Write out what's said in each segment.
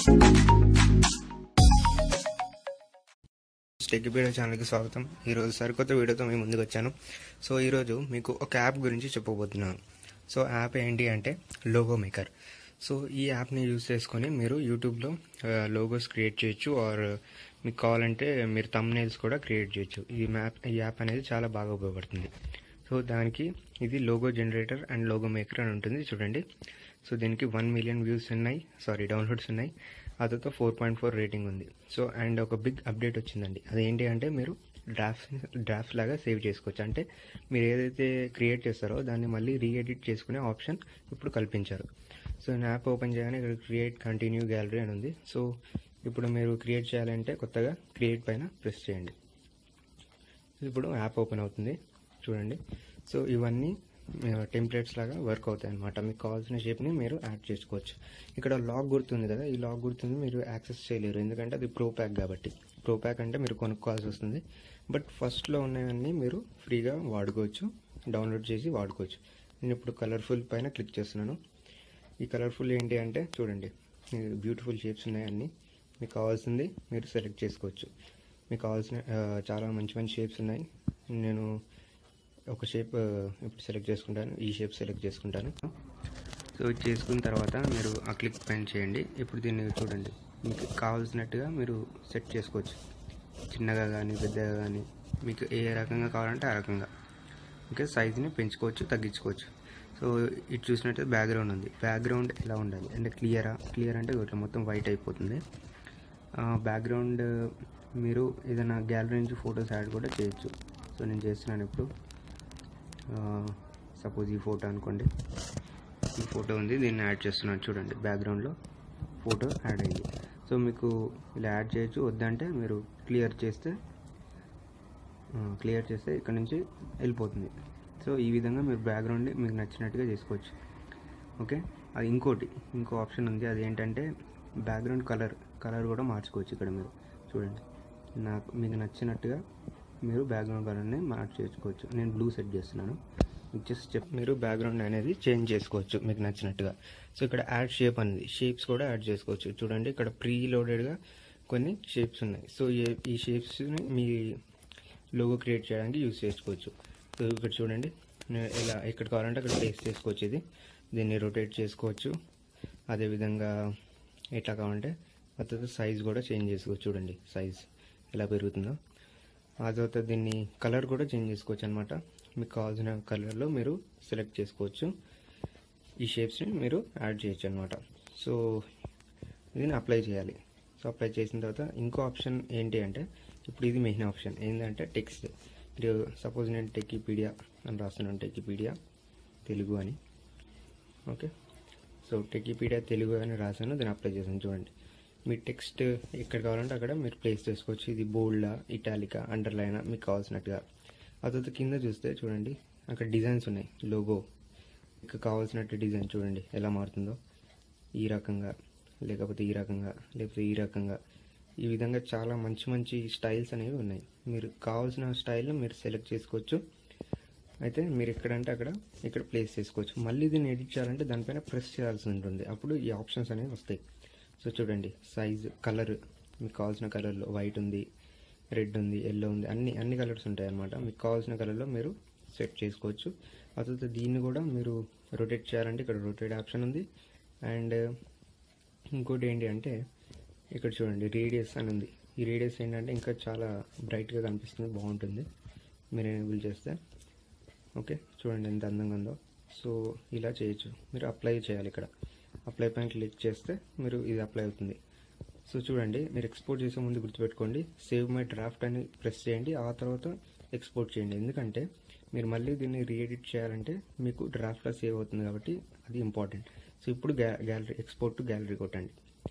tech video ఛానల్కి స్వాగతం ఈరోజు సరికొత్త వీడియోతో మీ ముందుకు వచ్చాను సో ఈరోజు మీకు ఒక యాప్ గురించి చెప్పబోతున్నాను సో యాప్ ఏంటి అంటే లోగో మేకర్ సో ఈ యాప్ని యూజ్ చేసుకొని మీరు యూట్యూబ్లో లోగోస్ క్రియేట్ చేయొచ్చు ఆర్ మీకు కావాలంటే మీరు తమ్నేల్స్ కూడా క్రియేట్ చేయొచ్చు ఈ మ్యాప్ ఈ యాప్ అనేది చాలా బాగా ఉపయోగపడుతుంది సో దానికి ఇది logo generator and logo maker అని ఉంటుంది చూడండి సో దీనికి వన్ మిలియన్ వ్యూస్ ఉన్నాయి సారీ డౌన్లోడ్స్ ఉన్నాయి అదొక ఫోర్ పాయింట్ ఫోర్ రేటింగ్ ఉంది సో అండ్ ఒక బిగ్ అప్డేట్ వచ్చిందండి అదేంటి అంటే మీరు డ్రాఫ్ట్స్ డ్రాఫ్ట్స్ లాగా సేవ్ చేసుకోవచ్చు అంటే మీరు ఏదైతే క్రియేట్ చేస్తారో దాన్ని మళ్ళీ రీఎడిట్ చేసుకునే ఆప్షన్ ఇప్పుడు కల్పించారు సో నేను యాప్ ఓపెన్ చేయగానే ఇక్కడ క్రియేట్ కంటిన్యూ గ్యాలరీ అని ఉంది సో ఇప్పుడు మీరు క్రియేట్ చేయాలంటే కొత్తగా క్రియేట్ పైన ప్రెస్ చేయండి ఇప్పుడు యాప్ ఓపెన్ అవుతుంది చూడండి సో ఇవన్నీ టెంప్లెట్స్ లాగా వర్క్ అవుతాయి అనమాట మీకు కావాల్సిన షేప్ని మీరు యాడ్ చేసుకోవచ్చు ఇక్కడ లాక్ గుర్తుంది కదా ఈ లాక్ గుర్తుంది మీరు యాక్సెస్ చేయలేరు ఎందుకంటే అది ప్రో ప్యాక్ కాబట్టి ప్రో ప్యాక్ అంటే మీరు కొనుక్కోవాల్సి వస్తుంది బట్ ఫస్ట్లో ఉన్నవన్నీ మీరు ఫ్రీగా వాడుకోవచ్చు డౌన్లోడ్ చేసి వాడుకోవచ్చు నేను ఇప్పుడు కలర్ఫుల్ పైన క్లిక్ చేస్తున్నాను ఈ కలర్ఫుల్ ఏంటి అంటే చూడండి బ్యూటిఫుల్ షేప్స్ ఉన్నాయి అన్నీ మీకు కావాల్సింది మీరు సెలెక్ట్ చేసుకోవచ్చు మీకు కావాల్సిన ఆ, చాలా మంచి మంచి షేప్స్ ఉన్నాయి నేను ఒక షేప్ ఇప్పుడు సెలెక్ట్ చేసుకుంటాను ఈ షేప్ సెలెక్ట్ చేసుకుంటాను సో ఇది చేసుకున్న తర్వాత మీరు ఆ క్లిక్ పైన చేయండి ఇప్పుడు దీన్ని చూడండి మీకు కావాల్సినట్టుగా మీరు సెట్ చేసుకోవచ్చు చిన్నగా కానీ పెద్దగా కానీ మీకు ఏ రకంగా కావాలంటే ఆ రకంగా ఇంకా సైజుని పెంచుకోవచ్చు తగ్గించుకోవచ్చు సో ఇది చూసినట్టు బ్యాక్గ్రౌండ్ ఉంది బ్యాక్గ్రౌండ్ ఎలా ఉండాలి అంటే క్లియరా క్లియర్ అంటే ఇట్లా మొత్తం వైట్ అయిపోతుంది బ్యాక్గ్రౌండ్ మీరు ఏదైనా గ్యాలరీ నుంచి ఫొటోస్ యాడ్ కూడా చేయొచ్చు సో నేను చేస్తున్నాను ఇప్పుడు సపోజ్ ఈ ఫోటో అనుకోండి ఈ ఫోటో ఉంది దీన్ని యాడ్ చేస్తున్నాను చూడండి బ్యాక్గ్రౌండ్లో ఫోటో యాడ్ అయ్యింది సో మీకు ఇలా యాడ్ చేయొచ్చు వద్దంటే మీరు క్లియర్ చేస్తే క్లియర్ చేస్తే ఇక్కడ నుంచి వెళ్ళిపోతుంది సో ఈ విధంగా మీరు బ్యాక్గ్రౌండ్ మీకు నచ్చినట్టుగా చేసుకోవచ్చు ఓకే అది ఇంకోటి ఇంకో ఆప్షన్ ఉంది అది ఏంటంటే బ్యాక్గ్రౌండ్ కలర్ కలర్ కూడా మార్చుకోవచ్చు ఇక్కడ మీరు చూడండి నాకు మీకు నచ్చినట్టుగా మీరు బ్యాక్గ్రౌండ్ కలర్ని మార్చేసుకోవచ్చు నేను బ్లూ సెట్ చేస్తున్నాను మీకు జస్ట్ చెప్ మీరు బ్యాక్గ్రౌండ్ అనేది చేంజ్ చేసుకోవచ్చు మీకు నచ్చినట్టుగా సో ఇక్కడ యాడ్ షేప్ అనేది షేప్స్ కూడా యాడ్ చేసుకోవచ్చు చూడండి ఇక్కడ ప్రీ లోడెడ్గా కొన్ని షేప్స్ ఉన్నాయి సో ఈ- ఈ షేప్స్ని మీ లోగో క్రియేట్ చేయడానికి యూస్ చేసుకోవచ్చు సో ఇక్కడ చూడండి నేను ఇలా ఎక్కడ కావాలంటే అక్కడ ప్లేస్ చేసుకోవచ్చు ఇది దీన్ని రొటేట్ చేసుకోవచ్చు అదేవిధంగా ఎట్లా కావాలంటే ఆ తర్వాత సైజ్ కూడా చేంజ్ చేసుకోవచ్చు చూడండి సైజ్ ఎలా పెరుగుతుందో ఆ తర్వాత దీన్ని కలర్ కూడా చేంజ్ చేసుకోవచ్చు అనమాట మీకు కావాల్సిన కలర్లో మీరు సెలెక్ట్ చేసుకోవచ్చు ఈ షేప్స్ని మీరు యాడ్ చేయొచ్చు అనమాట సో దీన్ని అప్లై చేయాలి సో అప్లై చేసిన తర్వాత ఇంకో ఆప్షన్ ఏంటి అంటే ఇప్పుడు ఇది మెయిన్ ఆప్షన్ ఏంటంటే టెక్స్ట్ మీరు సపోజ్ నేను టెక్కిపీడియా అని రాస్తున్నాను టెక్కిపీడియా తెలుగు అని ఓకే సో టెక్కిపీడియా తెలుగు అని రాశాను దాన్ని అప్లై చేశాను చూడండి మీ టెక్స్ట్ ఎక్కడ కావాలంటే అక్కడ మీరు ప్లేస్ చేసుకోవచ్చు ఇది బోల్డా ఇటాలికా అండర్లైనా మీకు కావాల్సినట్టుగా ఆ తర్వాత కింద చూస్తే చూడండి అక్కడ డిజైన్స్ ఉన్నాయి లోగో మీకు కావాల్సినట్టు డిజైన్ చూడండి ఎలా మారుతుందో ఈ రకంగా లేకపోతే ఈ రకంగా లేకపోతే ఈ రకంగా ఈ విధంగా చాలా మంచి మంచి స్టైల్స్ అనేవి ఉన్నాయి మీరు కావాల్సిన స్టైల్ని మీరు సెలెక్ట్ చేసుకోవచ్చు అయితే మీరు ఎక్కడంటే అక్కడ ఇక్కడ ప్లేస్ చేసుకోవచ్చు మళ్ళీ దీన్ని ఎడిట్ చేయాలంటే దానిపైన ప్రెస్ చేయాల్సి ఉంటుంది అప్పుడు ఈ ఆప్షన్స్ అనేవి వస్తాయి సో చూడండి సైజ్ కలర్ మీకు కావాల్సిన కలర్లో వైట్ ఉంది రెడ్ ఉంది ఎల్లో ఉంది అన్ని అన్ని కలర్స్ ఉంటాయి అన్నమాట మీకు కావాల్సిన కలర్లో మీరు సెట్ చేసుకోవచ్చు ఆ తర్వాత దీన్ని కూడా మీరు రొటేట్ చేయాలంటే ఇక్కడ రొటేట్ ఆప్షన్ ఉంది అండ్ ఇంకోటి ఏంటి అంటే ఇక్కడ చూడండి రేడియస్ అని ఉంది ఈ రేడియస్ ఏంటంటే ఇంకా చాలా బ్రైట్గా కనిపిస్తుంది బాగుంటుంది మీరు ఎనేబుల్ చేస్తే ఓకే చూడండి ఎంత అందంగా ఉందో సో ఇలా చేయొచ్చు మీరు అప్లై చేయాలి ఇక్కడ అప్లై పైన క్లిక్ చేస్తే మీరు ఇది అప్లై అవుతుంది సో చూడండి మీరు ఎక్స్పోర్ట్ చేసే ముందు గుర్తుపెట్టుకోండి సేవ్ మై డ్రాఫ్ట్ అని ప్రెస్ చేయండి ఆ తర్వాత ఎక్స్పోర్ట్ చేయండి ఎందుకంటే మీరు మళ్ళీ దీన్ని రీఎడిట్ చేయాలంటే మీకు డ్రాఫ్ట్లో సేవ్ అవుతుంది కాబట్టి అది ఇంపార్టెంట్ సో ఇప్పుడు గ్యా గ్యాలరీ ఎక్స్పోర్ట్ టు గ్యాలరీ కొట్టండి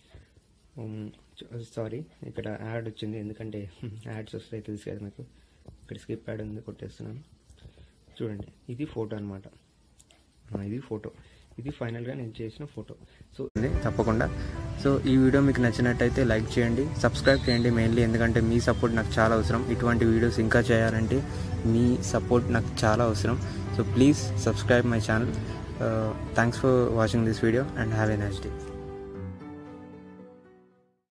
సారీ ఇక్కడ యాడ్ వచ్చింది ఎందుకంటే యాడ్స్ వస్తాయి తెలుసు కదా మీకు ఇక్కడ స్కిప్ యాడ్ ఉంది కొట్టేస్తున్నాను చూడండి ఇది ఫోటో అనమాట ఇది ఫోటో ఇది ఫైనల్గా నేను చేసిన ఫోటో సో తప్పకుండా సో ఈ వీడియో మీకు నచ్చినట్టయితే లైక్ చేయండి సబ్స్క్రైబ్ చేయండి మెయిన్లీ ఎందుకంటే మీ సపోర్ట్ నాకు చాలా అవసరం ఇటువంటి వీడియోస్ ఇంకా చేయాలంటే మీ సపోర్ట్ నాకు చాలా అవసరం so please subscribe my channel thanks for watching this video and have a nice day